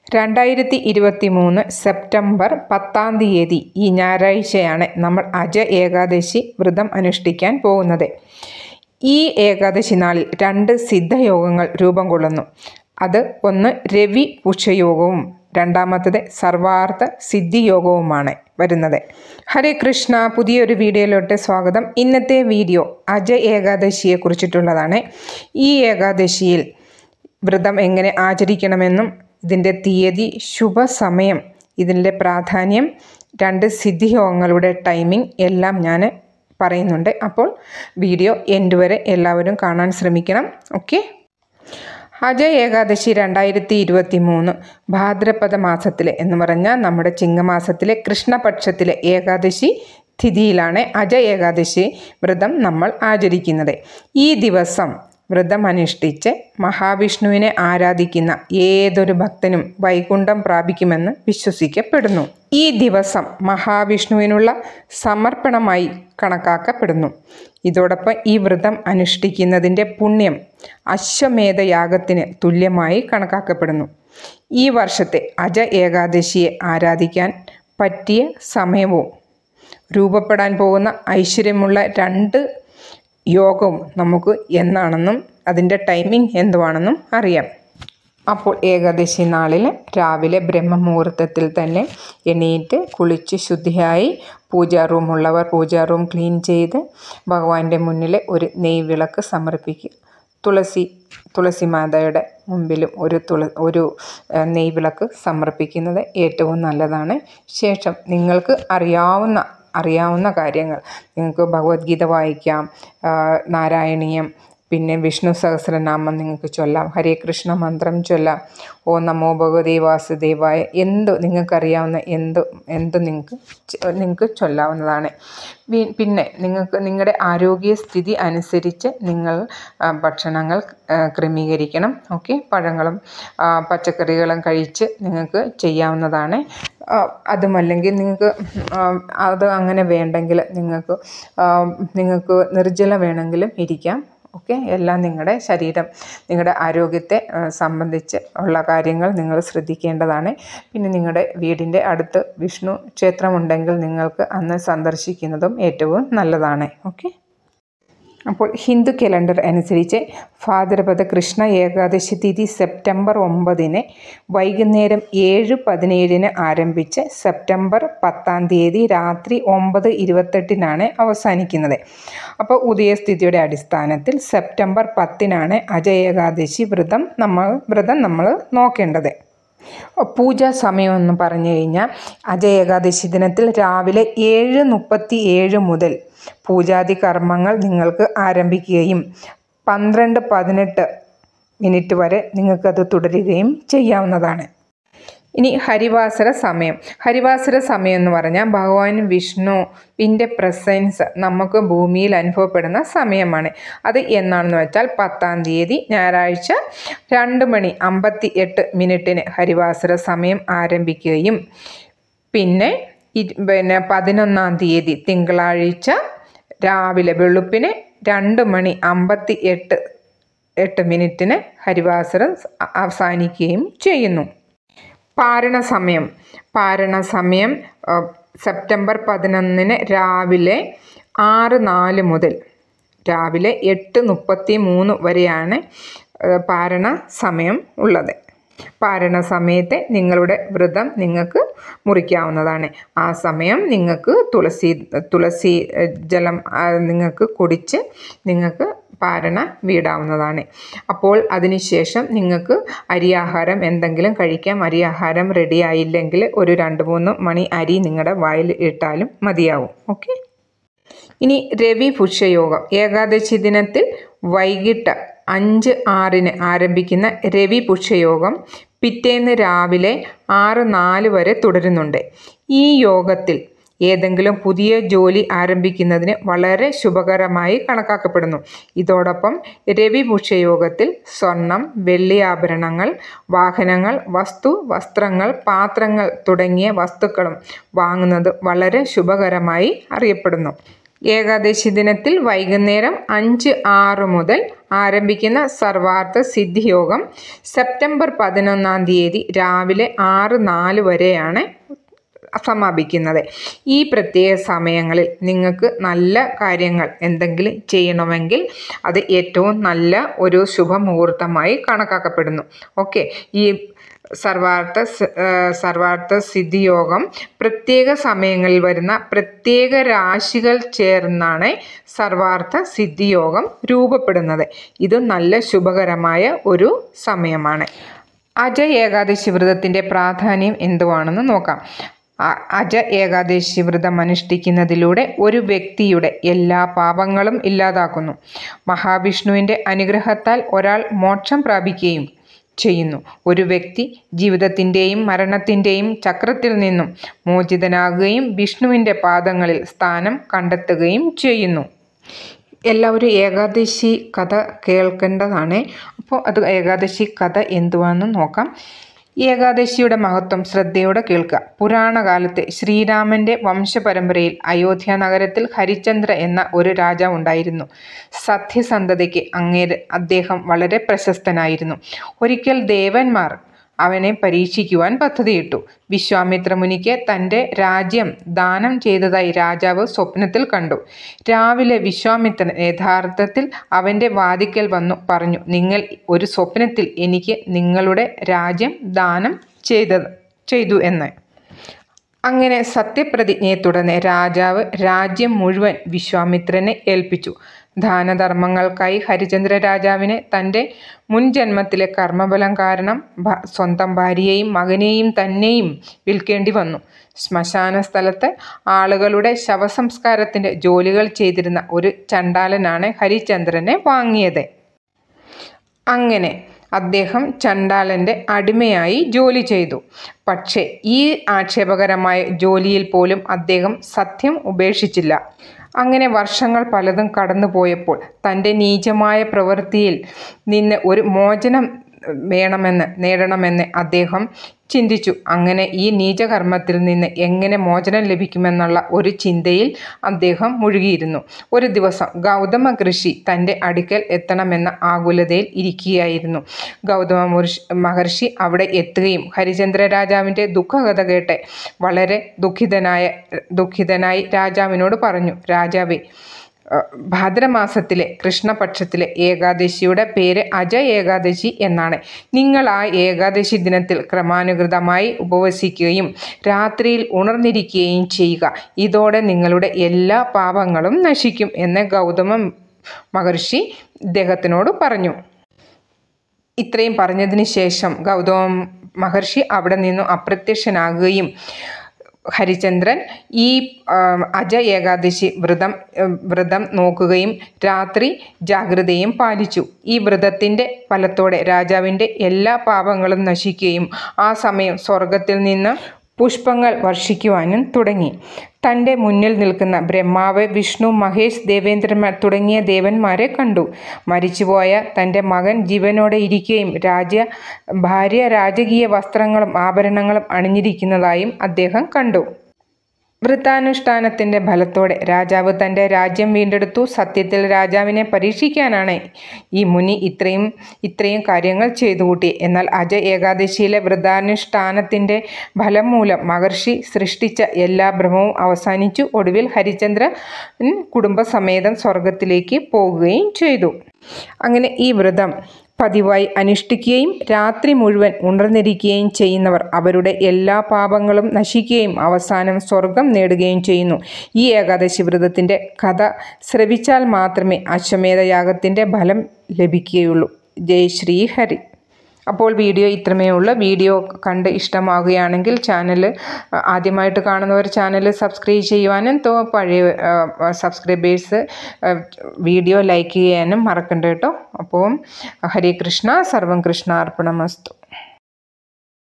രണ്ടായിരത്തി ഇരുപത്തി മൂന്ന് സെപ്റ്റംബർ പത്താം തീയതി ഈ ഞായറാഴ്ചയാണ് നമ്മൾ അജ ഏകാദശി വ്രതം അനുഷ്ഠിക്കാൻ പോകുന്നത് ഈ ഏകാദശി നാളിൽ രണ്ട് സിദ്ധയോഗങ്ങൾ രൂപം കൊള്ളുന്നു അത് ഒന്ന് രവി പുഷയോഗവും രണ്ടാമത്തത് സർവാർത്ഥ സിദ്ധിയോഗവുമാണ് വരുന്നത് ഹരേ കൃഷ്ണ പുതിയൊരു വീഡിയോയിലോട്ട് സ്വാഗതം ഇന്നത്തെ വീഡിയോ അജ ഏകാദശിയെ കുറിച്ചിട്ടുള്ളതാണ് ഈ ഏകാദശിയിൽ വ്രതം എങ്ങനെ ആചരിക്കണമെന്നും ഇതിൻ്റെ തീയതി ശുഭസമയം ഇതിൻ്റെ പ്രാധാന്യം രണ്ട് സിദ്ധിയോഗങ്ങളുടെ ടൈമിംഗ് എല്ലാം ഞാൻ പറയുന്നുണ്ട് അപ്പോൾ വീഡിയോ എൻഡ് വരെ എല്ലാവരും കാണാൻ ശ്രമിക്കണം ഓക്കെ അജ ഏകാദശി രണ്ടായിരത്തി ഇരുപത്തി മൂന്ന് ഭാദ്രപദ മാസത്തിലെ എന്ന് പറഞ്ഞാൽ നമ്മുടെ ചിങ്ങമാസത്തിലെ കൃഷ്ണപക്ഷത്തിലെ ഏകാദശി തിഥിയിലാണ് അജ ഏകാദശി വ്രതം നമ്മൾ ആചരിക്കുന്നത് ഈ ദിവസം വ്രതം അനുഷ്ഠിച്ച് മഹാവിഷ്ണുവിനെ ആരാധിക്കുന്ന ഏതൊരു ഭക്തനും വൈകുണ്ഠം പ്രാപിക്കുമെന്ന് വിശ്വസിക്കപ്പെടുന്നു ഈ ദിവസം മഹാവിഷ്ണുവിനുള്ള സമർപ്പണമായി കണക്കാക്കപ്പെടുന്നു ഇതോടൊപ്പം ഈ വ്രതം അനുഷ്ഠിക്കുന്നതിൻ്റെ പുണ്യം അശ്വമേധയാഗത്തിന് തുല്യമായി കണക്കാക്കപ്പെടുന്നു ഈ വർഷത്തെ അജ ഏകാദശിയെ ആരാധിക്കാൻ പറ്റിയ സമയവും രൂപപ്പെടാൻ പോകുന്ന ഐശ്വര്യമുള്ള രണ്ട് യോഗവും നമുക്ക് എന്നാണെന്നും അതിൻ്റെ ടൈമിംഗ് എന്തുവാണെന്നും അറിയാം അപ്പോൾ ഏകാദശി നാളിൽ രാവിലെ ബ്രഹ്മമുഹൂർത്തത്തിൽ തന്നെ എണീറ്റ് കുളിച്ച് ശുദ്ധിയായി പൂജാ റൂമുള്ളവർ പൂജാ റൂം ക്ലീൻ ചെയ്ത് ഭഗവാന്റെ മുന്നിൽ ഒരു നെയ് വിളക്ക് സമർപ്പിക്കുക തുളസി തുളസി മാതയുടെ മുമ്പിലും ഒരു തുള ഒരു നെയ് വിളക്ക് സമർപ്പിക്കുന്നത് ഏറ്റവും നല്ലതാണ് ശേഷം നിങ്ങൾക്ക് അറിയാവുന്ന അറിയാവുന്ന കാര്യങ്ങൾ നിങ്ങൾക്ക് ഭഗവത്ഗീത വായിക്കാം നാരായണീയം പിന്നെ വിഷ്ണു സഹസ്രനാമം നിങ്ങൾക്ക് ചൊല്ലാം ഹരേ കൃഷ്ണ മന്ത്രം ചൊല്ലാം ഓ നമോ ഭഗവതി വാസുദേവായ എന്ത് നിങ്ങൾക്കറിയാവുന്ന എന്ത് എന്ത് നിങ്ങൾക്ക് നിങ്ങൾക്ക് ചൊല്ലാവുന്നതാണ് പിന്നെ നിങ്ങൾക്ക് നിങ്ങളുടെ ആരോഗ്യസ്ഥിതി അനുസരിച്ച് നിങ്ങൾ ഭക്ഷണങ്ങൾ ക്രമീകരിക്കണം ഓക്കെ പഴങ്ങളും പച്ചക്കറികളും കഴിച്ച് നിങ്ങൾക്ക് ചെയ്യാവുന്നതാണ് അതുമല്ലെങ്കിൽ നിങ്ങൾക്ക് അത് അങ്ങനെ വേണ്ടെങ്കിൽ നിങ്ങൾക്ക് നിങ്ങൾക്ക് നിർജ്ജല വേണമെങ്കിലും ഇരിക്കാം ഓക്കെ എല്ലാം നിങ്ങളുടെ ശരീരം നിങ്ങളുടെ ആരോഗ്യത്തെ സംബന്ധിച്ച് ഉള്ള കാര്യങ്ങൾ നിങ്ങൾ ശ്രദ്ധിക്കേണ്ടതാണ് പിന്നെ നിങ്ങളുടെ വീടിൻ്റെ അടുത്ത് വിഷ്ണു ക്ഷേത്രമുണ്ടെങ്കിൽ നിങ്ങൾക്ക് അന്ന് സന്ദർശിക്കുന്നതും ഏറ്റവും നല്ലതാണ് ഓക്കെ അപ്പോൾ ഹിന്ദു കലണ്ടർ അനുസരിച്ച് ഭാദ്രപദ കൃഷ്ണ ഏകാദശി തിഥി സെപ്റ്റംബർ ഒമ്പതിന് വൈകുന്നേരം ഏഴ് പതിനേഴിന് ആരംഭിച്ച് സെപ്റ്റംബർ പത്താം തീയതി രാത്രി ഒമ്പത് ഇരുപത്തെട്ടിനാണ് അവസാനിക്കുന്നത് അപ്പോൾ ഉദയസ്ഥിതിയുടെ അടിസ്ഥാനത്തിൽ സെപ്റ്റംബർ പത്തിനാണ് അജ ഏകാദശി വ്രതം നമ്മൾ വ്രതം നമ്മൾ നോക്കേണ്ടത് പൂജാ സമയം എന്ന് പറഞ്ഞു കഴിഞ്ഞാൽ അജ ഏകാദശി ദിനത്തിൽ രാവിലെ ഏഴ് മുപ്പത്തി ഏഴ് മുതൽ പൂജാതി കർമ്മങ്ങൾ നിങ്ങൾക്ക് ആരംഭിക്കുകയും പന്ത്രണ്ട് പതിനെട്ട് മിനിറ്റ് വരെ നിങ്ങൾക്കത് തുടരുകയും ചെയ്യാവുന്നതാണ് ഇനി ഹരിവാസര സമയം ഹരിവാസര സമയം എന്ന് പറഞ്ഞാൽ ഭഗവാൻ വിഷ്ണുവിൻ്റെ പ്രസൻസ് നമുക്ക് ഭൂമിയിൽ അനുഭവപ്പെടുന്ന സമയമാണ് അത് എന്നാണെന്ന് വെച്ചാൽ പത്താം തീയതി ഞായറാഴ്ച രണ്ട് മണി അമ്പത്തി എട്ട് മിനിറ്റിന് ഹരിവാസര സമയം ആരംഭിക്കുകയും പിന്നെ പിന്നെ പതിനൊന്നാം തീയതി തിങ്കളാഴ്ച രാവിലെ വെളുപ്പിന് രണ്ട് മണി അമ്പത്തി എട്ട് എട്ട് മിനിറ്റിന് ഹരിവാസരം അവസാനിക്കുകയും ചെയ്യുന്നു പാരണ സമയം പാരണ സമയം സെപ്റ്റംബർ പതിനൊന്നിന് രാവിലെ ആറ് നാല് മുതൽ രാവിലെ എട്ട് മുപ്പത്തി മൂന്ന് വരെയാണ് പാരണ സമയം ഉള്ളത് പാരണ സമയത്ത് നിങ്ങളുടെ വ്രതം നിങ്ങൾക്ക് മുറിക്കാവുന്നതാണ് ആ സമയം നിങ്ങൾക്ക് തുളസി തുളസി ജലം നിങ്ങൾക്ക് കുടിച്ച് നിങ്ങൾക്ക് പാരണ വീടാവുന്നതാണ് അപ്പോൾ അതിനുശേഷം നിങ്ങൾക്ക് അരിയാഹാരം എന്തെങ്കിലും കഴിക്കാം അരിയാഹാരം റെഡി ആയില്ലെങ്കിൽ ഒരു രണ്ട് മൂന്ന് മണി അരി നിങ്ങളുടെ വായിൽ ഇട്ടാലും മതിയാവും ഓക്കെ ഇനി രവി പുഷ്യയോഗം ഏകാദശി ദിനത്തിൽ വൈകിട്ട് അഞ്ച് ആറിന് ആരംഭിക്കുന്ന രവി പുഷ്യയോഗം പിറ്റേന്ന് രാവിലെ ആറ് നാല് വരെ തുടരുന്നുണ്ട് ഈ യോഗത്തിൽ ഏതെങ്കിലും പുതിയ ജോലി ആരംഭിക്കുന്നതിന് വളരെ ശുഭകരമായി കണക്കാക്കപ്പെടുന്നു ഇതോടൊപ്പം രവി പുഷ്യയോഗത്തിൽ സ്വർണം വെള്ളി ആഭരണങ്ങൾ വാഹനങ്ങൾ വസ്തു വസ്ത്രങ്ങൾ പാത്രങ്ങൾ തുടങ്ങിയ വസ്തുക്കളും വാങ്ങുന്നത് വളരെ ശുഭകരമായി അറിയപ്പെടുന്നു ഏകാദശി ദിനത്തിൽ വൈകുന്നേരം അഞ്ച് ആറ് മുതൽ ആരംഭിക്കുന്ന സർവാർത്ഥ സിദ്ധിയോഗം സെപ്റ്റംബർ പതിനൊന്നാം തീയതി രാവിലെ ആറ് നാല് വരെയാണ് സമാപിക്കുന്നത് ഈ പ്രത്യേക സമയങ്ങളിൽ നിങ്ങൾക്ക് നല്ല കാര്യങ്ങൾ എന്തെങ്കിലും ചെയ്യണമെങ്കിൽ അത് ഏറ്റവും നല്ല ഒരു ശുഭമുഹൂർത്തമായി കണക്കാക്കപ്പെടുന്നു ഓക്കെ ഈ സർവാർത്ഥ സ- ആ, സർവാർത്ഥ സിദ്ധിയോഗം പ്രത്യേക സമയങ്ങളിൽ വരുന്ന പ്രത്യേക രാശികൾ ചേർന്നാണ് സർവാർത്ഥ സിദ്ധിയോഗം രൂപപ്പെടുന്നത് ഇത് നല്ല ശുഭകരമായ ഒരു സമയമാണ് അജ ഏകാദശി വ്രതത്തിൻ്റെ പ്രാധാന്യം എന്തുവാണെന്ന് നോക്കാം അ- അജ ഏകാദശി വ്രതം അനുഷ്ഠിക്കുന്നതിലൂടെ ഒരു വ്യക്തിയുടെ എല്ലാ പാപങ്ങളും ഇല്ലാതാക്കുന്നു മഹാവിഷ്ണുവിൻ്റെ അനുഗ്രഹത്താൽ ഒരാൾ മോക്ഷം പ്രാപിക്കുകയും ചെയ്യുന്നു ഒരു വ്യക്തി ജീവിതത്തിൻ്റെയും മരണത്തിൻ്റെയും ചക്രത്തിൽ നിന്നും മോചിതനാകുകയും വിഷ്ണുവിൻ്റെ പാദങ്ങളിൽ സ്ഥാനം കണ്ടെത്തുകയും ചെയ്യുന്നു എല്ലാവരും ഏകാദശി കഥ കേൾക്കേണ്ടതാണ് അപ്പോൾ അത് ഏകാദശി കഥ എന്തുവാണെന്ന് നോക്കാം ഏകാദശിയുടെ മഹത്വം ശ്രദ്ധയോടെ കേൾക്കുക പുരാണകാലത്ത് ശ്രീരാമന്റെ വംശപരമ്പരയിൽ അയോധ്യ നഗരത്തിൽ ഹരിചന്ദ്ര എന്ന ഒരു രാജാവ് ഉണ്ടായിരുന്നു സത്യസന്ധതയ്ക്ക് അങ്ങേര് അദ്ദേഹം വളരെ പ്രശസ്തനായിരുന്നു ഒരിക്കൽ ദേവന്മാർ അവനെ പരീക്ഷിക്കുവാൻ പദ്ധതിയിട്ടു വിശ്വാമിത്ര മുനിക്ക് തൻ്റെ രാജ്യം ദാനം ചെയ്തതായി രാജാവ് സ്വപ്നത്തിൽ കണ്ടു രാവിലെ വിശ്വാമിത്രൻ യഥാർത്ഥത്തിൽ അവൻ്റെ വാതിക്കൽ വന്നു പറഞ്ഞു നിങ്ങൾ ഒരു സ്വപ്നത്തിൽ എനിക്ക് നിങ്ങളുടെ രാജ്യം ദാനം ചെയ്തത് ചെയ്തു എന്ന് അങ്ങനെ സത്യപ്രതിജ്ഞയെ തുടർന്ന് രാജാവ് രാജ്യം മുഴുവൻ വിശ്വാമിത്രനെ ഏൽപ്പിച്ചു ദാനധർമ്മങ്ങൾക്കായി ഹരിചന്ദ്ര രാജാവിന് തൻ്റെ മുൻ ജന്മത്തിലെ കർമ്മബലം കാരണം ഭ- സ്വന്തം ഭാര്യയെയും മകനെയും തന്നെയും വിൽക്കേണ്ടി വന്നു ശ്മശാന സ്ഥലത്ത് ആളുകളുടെ ശവസംസ്കാരത്തിൻ്റെ ജോലികൾ ചെയ്തിരുന്ന ഒരു ചണ്ടാലനാണ് ഹരിചന്ദ്രനെ വാങ്ങിയത് അങ്ങനെ അദ്ദേഹം ചണ്ടാലൻ്റെ അടിമയായി ജോലി ചെയ്തു പക്ഷേ ഈ ആക്ഷേപകരമായ ജോലിയിൽ പോലും അദ്ദേഹം സത്യം ഉപേക്ഷിച്ചില്ല അങ്ങനെ വർഷങ്ങൾ പലതും കടന്നുപോയപ്പോൾ തൻ്റെ നീചമായ പ്രവൃത്തിയിൽ നിന്ന് ഒരു മോചനം വേണമെന്ന് നേടണമെന്ന് അദ്ദേഹം ചിന്തിച്ചു അങ്ങനെ ഈ നീചകർമ്മത്തിൽ നിന്ന് എങ്ങനെ മോചനം ലഭിക്കുമെന്നുള്ള ഒരു ചിന്തയിൽ അദ്ദേഹം മുഴുകിയിരുന്നു ഒരു ദിവസം ഗൗതമ ഋഷി തൻ്റെ അടുക്കൽ എത്തണമെന്ന ആകുലതയിൽ ഇരിക്കുകയായിരുന്നു ഗൗതമ മുർഷി മഹർഷി അവിടെ എത്തുകയും ഹരിചന്ദ്ര രാജാവിൻ്റെ ദുഃഖകഥ കേട്ട് വളരെ ദുഃഖിതനായ ദുഃഖിതനായി രാജാവിനോട് പറഞ്ഞു രാജാവേ അഹ് ഭാദ്രമാസത്തിലെ കൃഷ്ണപക്ഷത്തിലെ ഏകാദശിയുടെ പേര് അജ ഏകാദശി എന്നാണ് നിങ്ങൾ ആ ഏകാദശി ദിനത്തിൽ ക്രമാനുഗതമായി ഉപവസിക്കുകയും രാത്രിയിൽ ഉണർന്നിരിക്കുകയും ചെയ്യുക ഇതോടെ നിങ്ങളുടെ എല്ലാ പാപങ്ങളും നശിക്കും എന്ന് ഗൗതമ മഹർഷി ഇദ്ദേഹത്തിനോട് പറഞ്ഞു ഇത്രയും പറഞ്ഞതിന് ശേഷം ഗൗതമ മഹർഷി അവിടെ നിന്നും അപ്രത്യക്ഷനാകുകയും ഹരിചന്ദ്രൻ ഈ ആ, അജ ഏകാദശി വ്രതം ഉം, വ്രതം നോക്കുകയും രാത്രി ജാഗ്രതയും പാലിച്ചു ഈ വ്രതത്തിൻ്റെ ഫലത്തോടെ രാജാവിൻ്റെ എല്ലാ പാപങ്ങളും നശിക്കുകയും ആ സമയം സ്വർഗത്തിൽ നിന്ന് പുഷ്പങ്ങൾ വർഷിക്കുവാനും തുടങ്ങി തൻ്റെ മുന്നിൽ നിൽക്കുന്ന ബ്രഹ്മാവ് വിഷ്ണു മഹേഷ് ദേവേന്ദ്രന്മാർ തുടങ്ങിയ ദേവന്മാരെ കണ്ടു മരിച്ചുപോയ തൻ്റെ മകൻ ജീവനോടെ ഇരിക്കുകയും രാജ ഭാര്യ രാജകീയ വസ്ത്രങ്ങളും ആഭരണങ്ങളും അണിഞ്ഞിരിക്കുന്നതായും അദ്ദേഹം കണ്ടു വൃത്താനുഷ്ഠാനത്തിൻ്റെ ഫലത്തോടെ രാജാവ് തൻ്റെ രാജ്യം വീണ്ടെടുത്തു സത്യത്തിൽ രാജാവിനെ പരീക്ഷിക്കാനാണ് ഈ മുനി ഇത്രയും ഇത്രയും കാര്യങ്ങൾ ചെയ്തു കൂട്ടി എന്നാൽ അജ ഏകാദശിയിലെ വൃത്താനുഷ്ഠാനത്തിൻ്റെ ഫലം മൂലം മഹർഷി സൃഷ്ടിച്ച എല്ലാ ഭ്രമവും അവസാനിച്ചു ഒടുവിൽ ഹരിചന്ദ്രൻ കുടുംബസമേതം സ്വർഗത്തിലേക്ക് പോകുകയും ചെയ്തു അങ്ങനെ ഈ വ്രതം പതിവായി അനുഷ്ഠിക്കുകയും രാത്രി മുഴുവൻ ഉണർന്നിരിക്കുകയും ചെയ്യുന്നവർ അവരുടെ എല്ലാ പാപങ്ങളും നശിക്കുകയും അവസാനം സ്വർഗം നേടുകയും ചെയ്യുന്നു ഈ ഏകാദശി വ്രതത്തിൻ്റെ കഥ ശ്രവിച്ചാൽ മാത്രമേ അശ്വമേധയാഗത്തിൻ്റെ ഫലം ലഭിക്കുകയുള്ളൂ ജയ് ശ്രീ ഹരി അപ്പോൾ വീഡിയോ ഇത്രമേ ഉള്ളൂ വീഡിയോ കണ്ട് ഇഷ്ടമാവുകയാണെങ്കിൽ ചാനൽ ആദ്യമായിട്ട് കാണുന്നവർ ചാനൽ സബ്സ്ക്രൈബ് ചെയ്യുവാനും തോ പഴയ സബ്സ്ക്രൈബേഴ്സ് വീഡിയോ ലൈക്ക് ചെയ്യാനും മറക്കണ്ട കേട്ടോ അപ്പോൾ ഹരേ കൃഷ്ണ സർവം കൃഷ്ണ അർപ്പണമസ്തു